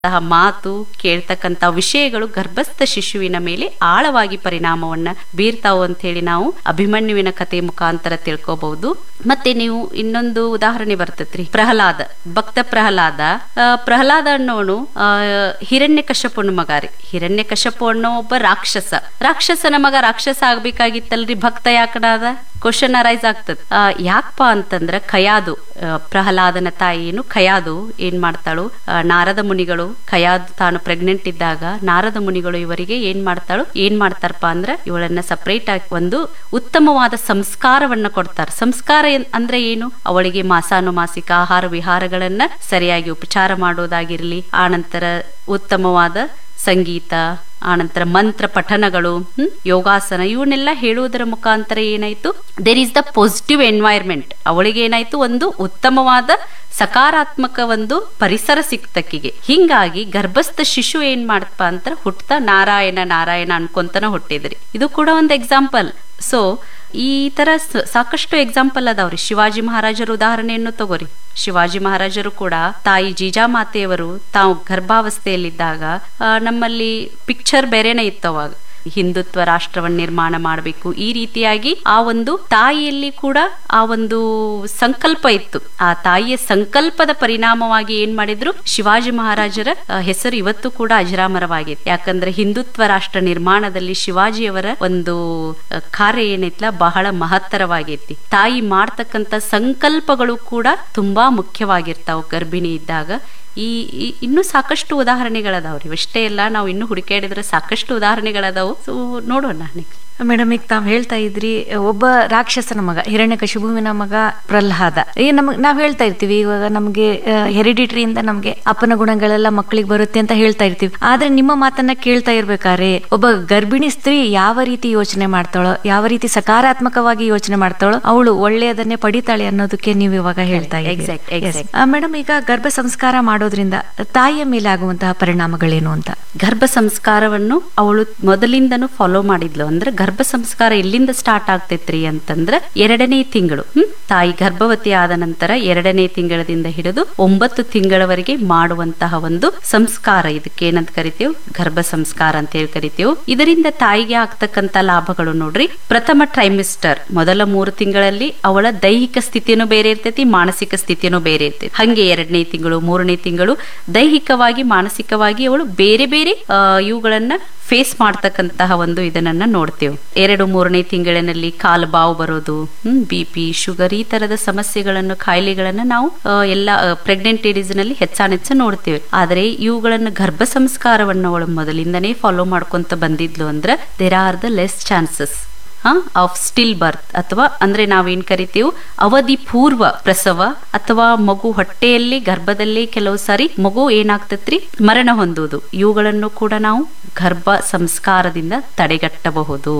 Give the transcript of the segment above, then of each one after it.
ಮಾತು ಕೇಳ್ತಕ್ಕಂತ ವಿಷಯಗಳು ಗರ್ಭಸ್ಥ ಶಿಶುವಿನ ಮೇಲೆ ಆಳವಾಗಿ ಪರಿಣಾಮವನ್ನ ಬೀರ್ತಾವು ಅಂತ ಹೇಳಿ ನಾವು ಅಭಿಮನ್ಯುವಿನ ಕಥೆ ಮುಖಾಂತರ ತಿಳ್ಕೋಬಹುದು ಮತ್ತೆ ನೀವು ಇನ್ನೊಂದು ಉದಾಹರಣೆ ಬರ್ತೈತ್ರಿ ಪ್ರಹ್ಲಾದ ಭಕ್ತ ಪ್ರಹ್ಲಾದ ಆ, ಪ್ರಹ್ಲಾದ ಅನ್ನೋನು ಆ, ಹಿರಣ್ಯ ಕಶ್ಯಪನ ಮಗ ರೀ ಹಿರಣ್ಯ ಕಶ್ಯಪ ಅನ್ನೋ ಒಬ್ಬ ರಾಕ್ಷಸ ರಾಕ್ಷಸನ ಮಗ ರಾಕ್ಷಸ ಆಗ್ಬೇಕಾಗಿತ್ತಲ್ರಿ ಭಕ್ತ ಯಾಕನಾದ ಕ್ವಶನ್ ಅರೈಸ್ ಆಗ್ತದ ಯಾಕಪ್ಪ ಅಂತಂದ್ರ ಖಯಾದು ಆ, ಪ್ರಹ್ಲಾದನ ತಾಯಿ ಏನು ಖಯಾದು ಏನ್ ಮಾಡ್ತಾಳು ಆ, ನಾರದ ಮುನಿಗಳು ಖಯಾದು ತಾನು ಪ್ರೆಗ್ನೆಂಟ್ ಇದ್ದಾಗ ನಾರದ ಮುನಿಗಳು ಇವರಿಗೆ ಏನ್ ಮಾಡ್ತಾಳು ಏನ್ ಮಾಡ್ತಾರಪ್ಪ ಅಂದ್ರ ಇವಳನ್ನ ಸಪರೇಟ್ ಆಗಿ ಒಂದು ಉತ್ತಮವಾದ ಸಂಸ್ಕಾರವನ್ನ ಕೊಡ್ತಾರ ಸಂಸ್ಕಾರ ಏನ್- ಅಂದ್ರೆ ಏನು ಅವಳಿಗೆ ಮಾಸಾನುಮಾಸಿಕ ಆಹಾರ ವಿಹಾರಗಳನ್ನ ಸರಿಯಾಗಿ ಉಪಚಾರ ಮಾಡೋದಾಗಿರ್ಲಿ ಆನಂತರ ಉತ್ತಮವಾದ ಸಂಗೀತ ಆನಂತರ ಮಂತ್ರ ಪಠನಗಳು ಹ್ಮ್, ಯೋಗಾಸನ ಇವನ್ನೆಲ್ಲ ಹೇಳುವುದರ ಮುಖಾಂತರ ಏನಾಯ್ತು there is the positive environment ಅವಳಿಗೆ ಏನಾಯ್ತು ಒಂದು ಉತ್ತಮವಾದ ಸಕಾರಾತ್ಮಕ ಒಂದು ಪರಿಸರ ಸಿಕ್ತಕ್ಕಿಗೆ ಹಿಂಗಾಗಿ ಗರ್ಭಸ್ಥ ಶಿಶು ಏನ್ ಮಾಡ್ತಪ್ಪ ಅಂತ ಹುಟ್ತಾ ನಾರಾಯಣ ನಾರಾಯಣ ಅನ್ಕೊಂತನ ಹುಟ್ಟಿದ್ರಿ ಇದು ಕೂಡ ಒಂದು ಎಕ್ಸಾಂಪಲ್ ಸೊ ಈ ತರ ಸ- ಸಾಕಷ್ಟು ಎಕ್ಸಾಂಪಲ್ ಅದಾವ್ರಿ ಶಿವಾಜಿ ಮಹಾರಾಜರ ಉದಾಹರಣೆಯನ್ನು ತಗೋರಿ ಶಿವಾಜಿ ಮಹಾರಾಜರು ಕೂಡ ತಾಯಿ ಜೀಜಾಮಾತೆಯವರು ತಾವು ಗರ್ಭಾವಸ್ಥೆಯಲ್ಲಿದ್ದಾಗ ಆ, ನಮ್ಮಲ್ಲಿ ಪಿಕ್ಚರ್ ಬೇರೆನೇ ಇತ್ತು ಅವಾಗ ಹಿಂದುತ್ವ ರಾಷ್ಟ್ರವನ್ನ ನಿರ್ಮಾಣ ಮಾಡಬೇಕು ಈ ರೀತಿಯಾಗಿ ಆ ಒಂದು ತಾಯಿಯಲ್ಲಿ ಕೂಡ ಆ ಒಂದು ಸಂಕಲ್ಪ ಇತ್ತು ಆ ತಾಯಿಯ ಸಂಕಲ್ಪದ ಪರಿಣಾಮವಾಗಿ ಏನ್ ಮಾಡಿದ್ರು ಶಿವಾಜಿ ಮಹಾರಾಜರ ಆ, ಹೆಸರು ಇವತ್ತು ಕೂಡ ಅಜರಾಮರವಾಗಿದೆ ಯಾಕಂದ್ರೆ ಹಿಂದುತ್ವ ರಾಷ್ಟ್ರ ನಿರ್ಮಾಣದಲ್ಲಿ ಶಿವಾಜಿಯವರ ಒಂದು ಆ, ಕಾರ್ಯ ಏನೈತ್ಲ ಬಹಳ ಮಹತ್ತರವಾಗೈತಿ ತಾಯಿ ಮಾಡ್ತಕ್ಕಂತ ಸಂಕಲ್ಪಗಳು ಕೂಡ ತುಂಬಾ ಮುಖ್ಯವಾಗಿರ್ತಾವ ಗರ್ಭಿಣಿ ಇದ್ದಾಗ ಈ ಈ- ಇನ್ನೂ ಸಾಕಷ್ಟು ಉದಾಹರಣೆಗಳದಾವ್ರಿ ಇಷ್ಟೇ ಎಲ್ಲ ನಾವು ಇನ್ನು ಹುಡುಕಾಡಿದ್ರೆ ಸಾಕಷ್ಟು ಉದಾಹರಣೆಗಳದಾವು ಸೊ ನೋಡೋಣ ನೆಕ್ಸ್ಟ್ ಮೇಡಮ್ ಈಗ ತಾವ್ ಹೇಳ್ತಾ ಇದ್ರಿ ಒಬ್ಬ ರಾಕ್ಷಸನ ಮಗ ಹಿರಣ್ಯಕಶಿಪುವಿನ ಮಗ ಪ್ರಹ್ಲಾದ ಈ ನಮಗ್ ನಾವ್ ಹೇಳ್ತಾ ಇರ್ತೀವಿ ಇವಾಗ ನಮ್ಗೆ ಹೆರಿಡಿಟ್ರಿಯಿಂದ ನಮ್ಗೆ ಅಪ್ಪನ ಗುಣಗಳೆಲ್ಲ ಮಕ್ಕಳಿಗೆ ಬರುತ್ತೆ ಅಂತ ಹೇಳ್ತಾ ಇರ್ತೀವಿ ಆದ್ರೆ ನಿಮ್ಮ ಮಾತನ್ನ ಕೇಳ್ತಾ ಇರ್ಬೇಕಾದ್ರೆ ಒಬ್ಬ ಗರ್ಭಿಣಿ ಸ್ತ್ರೀ ಯಾವ ರೀತಿ ಯೋಚನೆ ಮಾಡ್ತಾಳೋ ಯಾವ ರೀತಿ ಸಕಾರಾತ್ಮಕವಾಗಿ ಯೋಚನೆ ಮಾಡ್ತಾಳೋ ಅವಳು ಒಳ್ಳೆಯದನ್ನೇ ಪಡಿತಾಳೆ ಅನ್ನೋದಕ್ಕೆ ನೀವು ಇವಾಗ ಹೇಳ್ತಾ Exact, exact. ಮೇಡಮ್ ಈಗ ಗರ್ಭ ಸಂಸ್ಕಾರ ಮಾಡೋದ್ರಿಂದ ತಾಯಿಯ ಮೇಲೆ ಆಗುವಂತಹ ಪರಿಣಾಮಗಳೇನು ಅಂತ ಗರ್ಭ ಸಂಸ್ಕಾರವನ್ನು ಅವಳು ಮೊದಲಿಂದನೂ ಫಾಲೋ ಮಾಡಿದ್ಲು ಅಂದ್ರೆ ಗರ್ಭ ಸಂಸ್ಕಾರ ಎಲ್ಲಿಂದ ಸ್ಟಾರ್ಟ್ ಆಗ್ತೈತ್ರಿ ಅಂತಂದ್ರ ಎರಡನೇ ತಿಂಗಳು ಹ್ಮ್ ತಾಯಿ ಗರ್ಭವತಿ ಆದ ನಂತರ ಎರಡನೇ ತಿಂಗಳದಿಂದ ಹಿಡಿದು ಒಂಬತ್ತು ತಿಂಗಳವರೆಗೆ ಮಾಡುವಂತಹ ಒಂದು ಸಂಸ್ಕಾರ ಇದಕ್ಕೆ ಏನಂತ ಕರಿತೇವೆ ಗರ್ಭ ಸಂಸ್ಕಾರ ಅಂತ ಹೇಳಿ ಕರಿತೇವೆ ಇದರಿಂದ ತಾಯಿಗೆ ಆಗ್ತಕ್ಕಂತ ಲಾಭಗಳು ನೋಡ್ರಿ ಪ್ರಥಮ ಟ್ರೈಮಿಸ್ಟರ್ ಮೊದಲ ಮೂರು ತಿಂಗಳಲ್ಲಿ ಅವಳ ದೈಹಿಕ ಸ್ಥಿತಿನೂ ಬೇರೆ ಇರ್ತೈತಿ ಮಾನಸಿಕ ಸ್ಥಿತಿನೂ ಬೇರೆ ಇರ್ತೈತಿ ಹಂಗೆ ಎರಡನೇ ತಿಂಗಳು ಮೂರನೇ ತಿಂಗಳು ದೈಹಿಕವಾಗಿ ಮಾನಸಿಕವಾಗಿ ಅವಳು ಬೇರೆ ಬೇರೆ ಆ, ಇವುಗಳನ್ನ ಫೇಸ್ ಮಾಡ್ತಕ್ಕಂತಹ ಒಂದು ಇದನ್ನ ನೋಡ್ತೇವೆ ಎರಡು ಮೂರನೇ ತಿಂಗಳಿನಲ್ಲಿ ಕಾಲು ಬಾವು ಬರೋದು ಹ್ಮ್ ಬಿ ಪಿ ಶುಗರ್ ಈ ತರದ ಸಮಸ್ಯೆಗಳನ್ನು ಕಾಯಿಲೆಗಳನ್ನ ನಾವು ಆ, ಎಲ್ಲ ಪ್ರೆಗ್ನೆಂಟ್ ಲೇಡೀಸ್ ನಲ್ಲಿ ಹೆಚ್ಚಾನೆಚ್ಚ ನೋಡ್ತೇವೆ ಆದ್ರೆ ಇವುಗಳನ್ನ ಗರ್ಭ ಸಂಸ್ಕಾರವನ್ನು ಅವಳು ಮೊದಲಿಂದನೇ ಫಾಲೋ ಮಾಡ್ಕೊಂತ ಬಂದಿದ್ಲು ಅಂದ್ರೆ there are the less chances of stillbirth ಅಥವಾ ಅಂದ್ರೆ ನಾವೇನ್ ಕರಿತೀವಿ ಅವಧಿ ಪೂರ್ವ ಪ್ರಸವ ಅಥವಾ ಮಗು ಹೊಟ್ಟೆಯಲ್ಲಿ ಗರ್ಭದಲ್ಲಿ ಕೆಲವು ಸಾರಿ ಮಗು ಏನಾಗ್ತತ್ರಿ ಮರಣ ಹೊಂದುವುದು ಇವುಗಳನ್ನು ಕೂಡ ನಾವು ಗರ್ಭ ಸಂಸ್ಕಾರದಿಂದ ತಡೆಗಟ್ಟಬಹುದು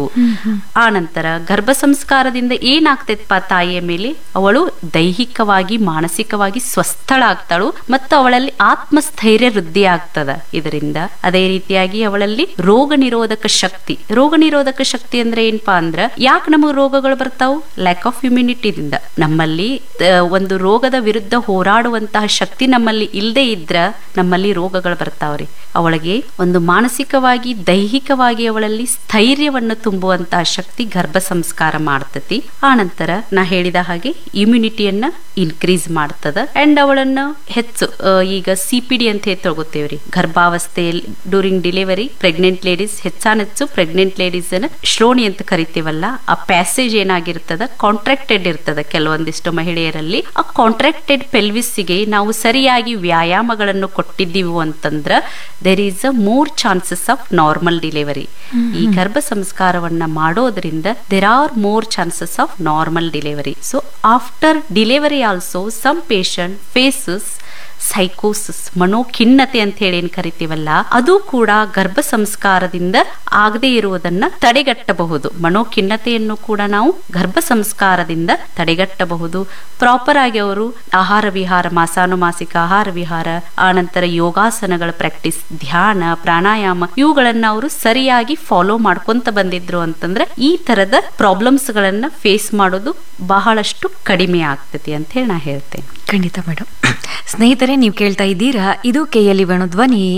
ಆ ನಂತರ ಗರ್ಭ ಸಂಸ್ಕಾರದಿಂದ ಏನಾಗ್ತೈತಪ್ಪ ತಾಯಿಯ ಮೇಲೆ ಅವಳು ದೈಹಿಕವಾಗಿ ಮಾನಸಿಕವಾಗಿ ಸ್ವಸ್ಥಳಾಗ್ತಾಳು ಮತ್ತು ಅವಳಲ್ಲಿ ಆತ್ಮಸ್ಥೈರ್ಯ ವೃದ್ಧಿ ಆಗ್ತದ ಇದರಿಂದ ಅದೇ ರೀತಿಯಾಗಿ ಅವಳಲ್ಲಿ ರೋಗ ನಿರೋಧಕ ಶಕ್ತಿ ರೋಗ ನಿರೋಧಕ ಶಕ್ತಿ ಅಂದ್ರೆ ಏನಪ್ಪಾ ಅಂದ್ರ ಯಾಕೆ ನಮಗೆ ರೋಗಗಳು ಬರ್ತಾವು ಲ್ಯಾಕ್ ಆಫ್ ಇಮ್ಯುನಿಟಿದಿಂದ ನಮ್ಮಲ್ಲಿ ಆ, ಒಂದು ರೋಗದ ವಿರುದ್ಧ ಹೋರಾಡುವಂತಹ ಶಕ್ತಿ ನಮ್ಮಲ್ಲಿ ಇಲ್ಲದೆ ಇದ್ರ ನಮ್ಮಲ್ಲಿ ರೋಗಗಳು ಬರ್ತಾವ್ರಿ ಅವಳಿಗೆ ಒಂದು ಮಾನಸಿಕವಾಗಿ ದೈಹಿಕವಾಗಿ ಅವಳಲ್ಲಿ ಸ್ಥೈರ್ಯವನ್ನು ತುಂಬುವಂತಹ ಶಕ್ತಿ ಗರ್ಭ ಸಂಸ್ಕಾರ ಮಾಡ್ತತಿ ಆ ನಂತರ ನಾ ಹೇಳಿದ ಹಾಗೆ ಇಮ್ಯುನಿಟಿಯನ್ನ ಇನ್ಕ್ರೀಸ್ ಮಾಡ್ತದ ಅಂಡ್ ಅವಳನ್ನ ಹೆಚ್ಚು ಆ, ಈಗ ಸಿ ಪಿ ಡಿ ಅಂತ ಹೇಳಿ ತಗೋತೇವ್ರಿ ಗರ್ಭಾವಸ್ಥೆಯಲ್ಲಿ ಡ್ಯೂರಿಂಗ್ ಡೆಲಿವರಿ ಪ್ರೆಗ್ನೆಂಟ್ ಲೇಡೀಸ್ ಹೆಚ್ಚಾನೆಚ್ಚು ಪ್ರೆಗ್ನೆಂಟ್ ಲೇಡೀಸ್ ಶ್ರೋಣಿ ಅಂತ ಕರಿತೀವಲ್ಲ ಆ ಪ್ಯಾಸೇಜ್ ಏನಾಗಿರ್ತದ ಕಾಂಟ್ರಾಕ್ಟೆಡ್ ಇರ್ತದ ಕೆಲವೊಂದಿಷ್ಟು ಮಹಿಳೆಯರಲ್ಲಿ ಆ ಕಾಂಟ್ರಾಕ್ಟೆಡ್ ಪೆಲ್ವಿಸ್ಗೆ ನಾವು ಸರಿಯಾಗಿ ವ್ಯಾಯಾಮಗಳನ್ನು ಕೊಟ್ಟಿದ್ದೀವಿ ಅಂತಂದ್ರ there is a more chances of normal delivery ಈ ಗರ್ಭ ಸಂಸ್ಕಾರವನ್ನ ಮಾಡೋದ್ರಿಂದ there are more chances of normal delivery so after delivery also some patient faces ಸೈಕೋಸಿಸ್ ಮನೋಖಿನ್ನತೆ ಅಂತ ಹೇಳಿ ಏನ್ ಕರಿತೀವಲ್ಲ ಅದು ಕೂಡ ಗರ್ಭ ಸಂಸ್ಕಾರದಿಂದ ಆಗದೆ ಇರುವುದನ್ನ ತಡೆಗಟ್ಟಬಹುದು ಮನೋಖಿನ್ನತೆಯನ್ನು ಕೂಡ ನಾವು ಗರ್ಭ ಸಂಸ್ಕಾರದಿಂದ ತಡೆಗಟ್ಟಬಹುದು ಪ್ರಾಪರ್ ಆಗಿ ಅವರು ಆಹಾರ ವಿಹಾರ ಮಾಸಾನುಮಾಸಿಕ ಆಹಾರ ವಿಹಾರ ಆನಂತರ ಯೋಗಾಸನಗಳ ಪ್ರಾಕ್ಟೀಸ್ ಧ್ಯಾನ ಪ್ರಾಣಾಯಾಮ ಇವುಗಳನ್ನ ಅವರು ಸರಿಯಾಗಿ ಫಾಲೋ ಮಾಡ್ಕೊಂತ ಬಂದಿದ್ರು ಅಂತಂದ್ರೆ ಈ ತರದ ಪ್ರಾಬ್ಲಮ್ಸ್ ಗಳನ್ನ ಫೇಸ್ ಮಾಡೋದು ಬಹಳಷ್ಟು ಕಡಿಮೆ ಆಗ್ತತಿ ಅಂತ ಹೇಳಿ ನಾ ಹೇಳ್ತೇನೆ ಖಂಡಿತ ಮೇಡಮ್ ಸ್ನೇಹಿತರೆ ನೀವು ಕೇಳ್ತಾ ಇದ್ದೀರಾ ಇದು ಕೆಎಲ್ಇ ವೇಣು ಧ್ವನಿ